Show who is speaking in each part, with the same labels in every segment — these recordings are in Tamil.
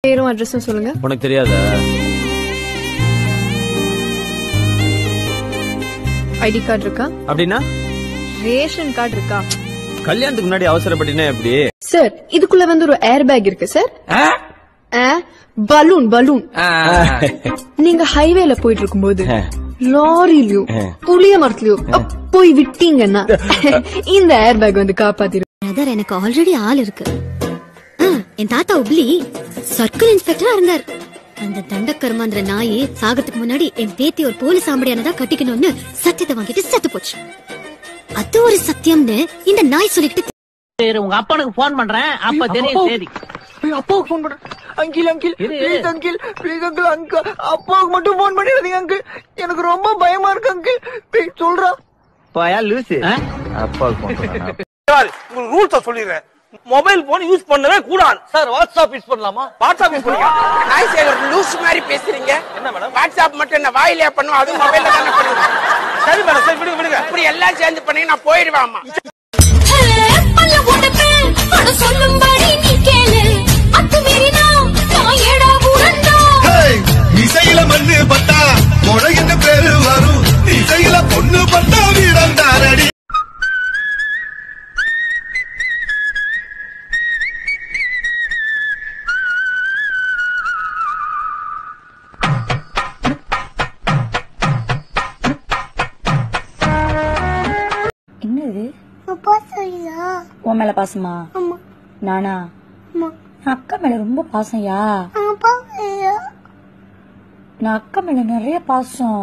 Speaker 1: பேரும் அட்ரஸும் சொல்லுங்க
Speaker 2: உனக்கு தெரியாதா
Speaker 1: ஐடி கார்டு இருக்கா
Speaker 2: அப்படின்னா
Speaker 1: ரேஷன் கார்டு இருக்கா
Speaker 2: கல்யாணத்துக்கு முன்னாடி அவசரப்பட்டினா எப்படி
Speaker 1: சார் இதுக்குள்ள வந்து ஒரு ஏர் பேக் இருக்கு சார் பலூன் பலூன் நீங்க ஹைவேல போயிட்டு இருக்கும்போது லாரிலயும் புளிய மரத்துலயும் அப் போய் விட்டீங்கன்னா இந்த ஏர் பேக் வந்து காப்பாத்திரும்
Speaker 3: பிரதர் எனக்கு ஆல்ரெடி ஆள் இருக்கு ஆ, என் தாத்தா உப்ளி சர்க்கிள் இன்ஸ்பெக்டரா இருந்தார் அந்த தண்டக்கர்மாந்திர நாயி சாகறதுக்கு முன்னாடி என் பேத்தி ஒரு போலீஸ் ஆம்படியானதா கட்டிக்கணும்னு சத்தியத்தை வாங்கிட்டு செத்து போச்சு அது ஒரு சத்தியம்னு இந்த நாய் சொல்லிக்கிட்டு
Speaker 4: சரி, உங்க அப்பனுக்கு போன் பண்றேன் அப்ப தெரியும் சரி
Speaker 5: அப்பாவுக்கு ஃபோன் பண்றேன் uncle uncle please uncle please uncle uncle அப்பாவுக்கு மட்டும் ஃபோன் பண்ணிடாதீங்க அங்கிள் எனக்கு ரொம்ப பயமா இருக்கு அங்கிள் ப்ளீஸ் சொல்றா
Speaker 6: பாயா லூசு
Speaker 4: ஆ?
Speaker 6: அப்பாவுக்கு phone பண்ணா.
Speaker 7: உங்களுக்கு ரூல்ஸ சொல்லிடுறேன் மொபைல் போன் யூஸ் பண்ணவே கூடாது சார் வாட்ஸ்அப் யூஸ் பண்ணலாமா வாட்ஸ்அப் யூஸ் பண்ணிக்கலாம்
Speaker 8: நாய் சேகர் லூஸ் மாதிரி பேசுறீங்க
Speaker 7: என்ன மேடம்
Speaker 8: வாட்ஸ்அப் மட்டும் என்ன வாயிலே பண்ணுவோம் அதுவும் மொபைல்ல தானே பண்ணுவோம்
Speaker 7: சரி மேடம் சரி விடுங்க விடுங்க
Speaker 8: இப்படி எல்லாம் சேர்ந்து பண்ணி நான் போயிடுவேன்
Speaker 3: சொல்லும்படி நீ கேளு அத்துமீறினா நான் ஏடா புரண்டா
Speaker 9: இசையில மண்ணு பட்டா கொடை என்ன பேரு வரும் இசையில பொண்ணு பட்டா வீரம் தாரடி
Speaker 10: என்னது உன் மேல பாசமா நானா நான் அக்கா மேல ரொம்ப பாசம்யா நான் அக்கா மேல நிறைய பாசம்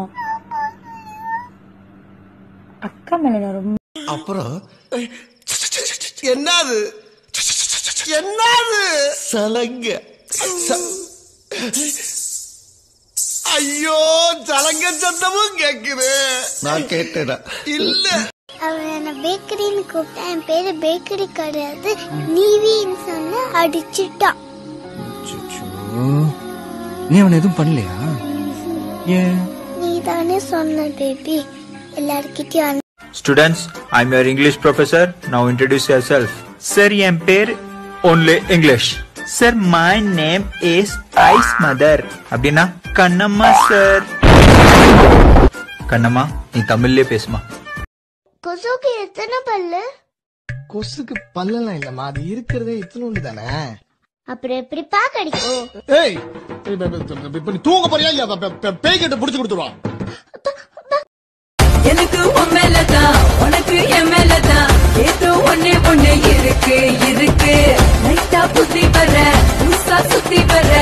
Speaker 10: அக்கா மேல நான் ரொம்ப
Speaker 9: அப்புறம் என்னது என்னது சலங்க ச- ஐயோ சலங்க சத்தமும் கேக்குது நான் கேட்டேடா இல்ல
Speaker 3: அவன் என்ன பேக்கரின்னு கூப்பிட்டா என் பேரு பேக்கரி கிடையாது நீவின்னு சொன்ன அடிச்சுட்டான்
Speaker 6: நீ அவன் எதுவும் பண்ணலையா ஏன்
Speaker 3: நீ தானே சொன்ன பேபி எல்லார்கிட்டயும்
Speaker 11: students I am your English professor now introduce yourself sir என் பேர் only English sir my name is eyes mother அப்படின்னா கண்ணம்மா சார் கண்ணம்மா நீ தமிழ்லயே பேசுமா
Speaker 3: கொசுக்கு எத்தனை பல்லு
Speaker 5: கொசுக்கு பல்லெல்லாம் இல்லம்மா அது இருக்கிறதே இத்தனோண்டு தானே
Speaker 3: அப்புறம் எப்படிப்பா கடிக்கும்
Speaker 5: ஏய் இப்ப- இப்ப- இப்ப நீ தூங்க போறியா இல்லையா பே- பே- பேய் கிட்ட புடிச்சு கொடுத்துருவான்
Speaker 10: எனக்கு உன் மேலதான் உனக்கு என் மேலதான் ஏதோ ஒண்ணே ஒண்ணு இருக்கு இருக்கு லைட்டா புத்தி வர புதுசா சுத்தி வர